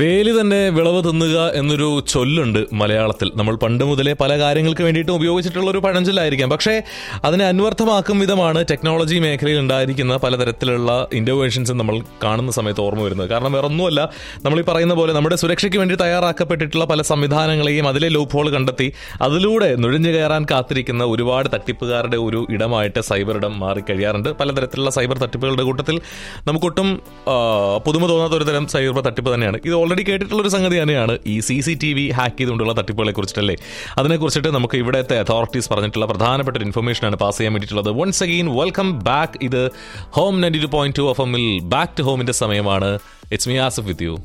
വേലി തന്നെ വിളവ് തിന്നുക എന്നൊരു ചൊല്ലുണ്ട് മലയാളത്തിൽ നമ്മൾ പണ്ട് മുതലേ പല കാര്യങ്ങൾക്ക് വേണ്ടിയിട്ടും ഉപയോഗിച്ചിട്ടുള്ള ഒരു പഴഞ്ചൊല്ലായിരിക്കാം പക്ഷേ അതിനെ അന്വർത്ഥമാക്കും വിധമാണ് ടെക്നോളജി മേഖലയിൽ ഉണ്ടായിരിക്കുന്ന പലതരത്തിലുള്ള ഇന്നോവേഷൻസും നമ്മൾ കാണുന്ന സമയത്ത് ഓർമ്മ വരുന്നത് കാരണം വേറൊന്നുമല്ല നമ്മൾ ഈ പറയുന്ന പോലെ നമ്മുടെ സുരക്ഷയ്ക്ക് വേണ്ടി തയ്യാറാക്കപ്പെട്ടിട്ടുള്ള പല സംവിധാനങ്ങളെയും അതിലെ ലൂപ്പ് ഹോൾ കണ്ടെത്തി അതിലൂടെ നുഴഞ്ഞു കയറാൻ കാത്തിരിക്കുന്ന ഒരുപാട് തട്ടിപ്പുകാരുടെ ഒരു ഇടമായിട്ട് സൈബർ ഇടം മാറിക്കഴിയാറുണ്ട് പലതരത്തിലുള്ള സൈബർ തട്ടിപ്പുകളുടെ കൂട്ടത്തിൽ നമുക്കൊട്ടും ആ, പുതുമ തോന്നാത്ത ഒരു തരം സൈബർ തട്ടിപ്പ് തന്നെയാണ് ഇത് ഓൾറെഡി കേട്ടിട്ടുള്ള ഒരു സംഗതി തന്നെയാണ് ഈ C C T V hack ചെയ്തുകൊണ്ടുള്ള തട്ടിപ്പുകളെ കുറിച്ചിട്ടല്ലേ അതിനെക്കുറിച്ചിട്ട് നമുക്ക് ഇവിടുത്തെ അതോറിറ്റീസ് പറഞ്ഞിട്ടുള്ള പ്രധാനപ്പെട്ട ഒരു ഇൻഫർമേഷൻ ആണ് പാസ് ചെയ്യാൻ വേണ്ടിയിട്ടുള്ളത് വൺസ് അഗെയിൻ വെൽക്കം ബാക്ക് ഇത് home ninety two point two F എമ്മിൽ ബാക്ക് ടു ഹോമിന്റെ സമയമാണ് it's me Asaf with you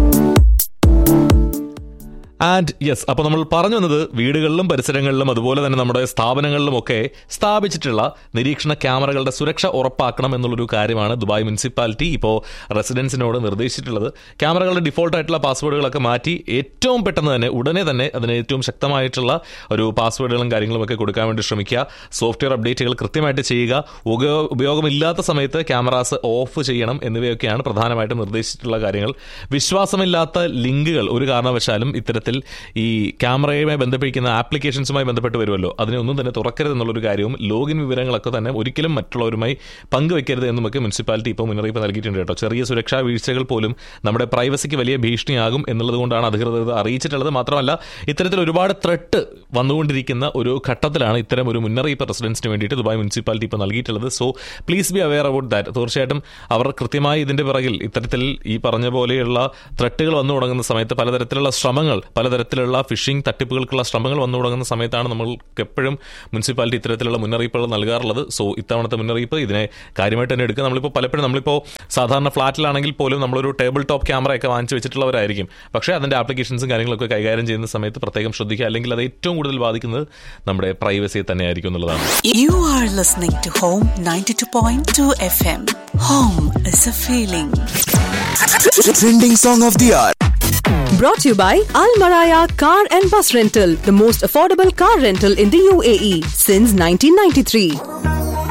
and yes അപ്പോൾ നമ്മൾ പറഞ്ഞു വന്നത് വീടുകളിലും പരിസരങ്ങളിലും അതുപോലെ തന്നെ നമ്മുടെ സ്ഥാപനങ്ങളിലും ഒക്കെ സ്ഥാപിച്ചിട്ടുള്ള നിരീക്ഷണ ക്യാമറകളുടെ സുരക്ഷ ഉറപ്പാക്കണം എന്നുള്ളൊരു കാര്യമാണ് ദുബായ് മുനിസിപ്പാലിറ്റി ഇപ്പോൾ റെസിഡൻസിനോട് നിർദ്ദേശിച്ചിട്ടുള്ളത് ക്യാമറകളുടെ ഡിഫോൾട്ട് ആയിട്ടുള്ള പാസ്വേഡുകളൊക്കെ മാറ്റി ഏറ്റവും പെട്ടെന്ന് തന്നെ ഉടനെ തന്നെ അതിന് ഏറ്റവും ശക്തമായിട്ടുള്ള ഒരു പാസ്വേഡുകളും കാര്യങ്ങളും ഒക്കെ കൊടുക്കാൻ വേണ്ടി ശ്രമിക്കുക സോഫ്റ്റ്വെയർ അപ്ഡേറ്റുകൾ കൃത്യമായിട്ട് ചെയ്യുക ഉപയോ- ഉപയോഗമില്ലാത്ത സമയത്ത് ക്യാമറാസ് ഓഫ് ചെയ്യണം എന്നിവയൊക്കെയാണ് പ്രധാനമായിട്ടും നിർദ്ദേശിച്ചിട്ടുള്ള കാര്യങ്ങൾ വിശ്വാസമില്ലാത്ത ലിങ്കുകൾ ഒരു കാരണവശാലും ഇത്തരത്തിൽ ഈ ക്യാമറയുമായി ബന്ധപ്പെട്ടിരിക്കുന്ന ആപ്ലിക്കേഷൻസുമായി ബന്ധപ്പെട്ട് വരുമല്ലോ അതിനെ ഒന്നും തന്നെ തുറക്കരുത് എന്നുള്ളൊരു കാര്യവും ലോഗിൻ വിവരങ്ങളൊക്കെ തന്നെ ഒരിക്കലും മറ്റുള്ളവരുമായി പങ്കുവെക്കരുത് എന്നുമൊക്കെ മുനിസിപ്പാലിറ്റി ഇപ്പോൾ മുന്നറിയിപ്പ് നൽകിയിട്ടുണ്ട് കേട്ടോ ചെറിയ സുരക്ഷാ വീഴ്ചകൾ പോലും നമ്മുടെ പ്രൈവസിക്ക് വലിയ ഭീഷണിയാകും എന്നുള്ളത് കൊണ്ടാണ് അധികൃതർ ഇത് അറിയിച്ചിട്ടുള്ളത് മാത്രമല്ല ഇത്തരത്തിൽ ഒരുപാട് ത്രെട്ട് വന്നുകൊണ്ടിരിക്കുന്ന ഒരു ഘട്ടത്തിലാണ് ഇത്തരം ഒരു മുന്നറിയിപ്പ് റെസിഡൻസിന് വേണ്ടിയിട്ട് ദുബായ് മുനിസിപ്പാലിറ്റി ഇപ്പോൾ നൽകിയിട്ടുള്ളത് so please be aware about that തീർച്ചയായിട്ടും അവർ കൃത്യമായി ഇതിന്റെ പിറകിൽ ഇത്തരത്തിൽ ഈ പറഞ്ഞ പോലെയുള്ള ത്രെട്ടുകൾ വന്നു തുടങ്ങുന്ന സമയത്ത് പലതരത്തിലുള്ള ശ്രമങ്ങൾ പലതരത്തിലുള്ള ഫിഷിംഗ് തട്ടിപ്പുകൾക്കുള്ള ശ്രമങ്ങൾ വന്നു തുടങ്ങുന്ന സമയത്താണ് നമ്മൾക്ക് എപ്പോഴും മുനിസിപ്പാലിറ്റി ഇത്തരത്തിലുള്ള മുന്നറിയിപ്പുകൾ നൽകാറുള്ളത് സോ ഇത്തവണത്തെ മുന്നറിയിപ്പ് ഇതിനെ കാര്യമായിട്ട് തന്നെ എടുക്കുക നമ്മളിപ്പോൾ പലപ്പോഴും നമ്മളിപ്പോൾ സാധാരണ ഫ്ലാറ്റിലാണെങ്കിൽ പോലും നമ്മളൊരു ടേബിൾ ടോപ്പ് ക്യാമറ ഒക്കെ വാങ്ങിച്ചു വെച്ചിട്ടുള്ളവരായിരിക്കും പക്ഷേ അതിന്റെ ആപ്ലിക്കേഷൻസും കാര്യങ്ങളൊക്കെ കൈകാര്യം ചെയ്യുന്ന സമയത്ത് പ്രത്യേകം ശ്രദ്ധിക്കുക അല്ലെങ്കിൽ അത് ഏറ്റവും കൂടുതൽ ബാധിക്കുന്നത് നമ്മുടെ പ്രൈവസിയെ തന്നെയായിരിക്കും എന്നുള്ളതാണ് You are listening to Home 92.2 FM. Home is a feeling. Trending song of the hour. Brought to you by Al Maraya Car and Bus Rental, the most affordable car rental in the UAE since 1993.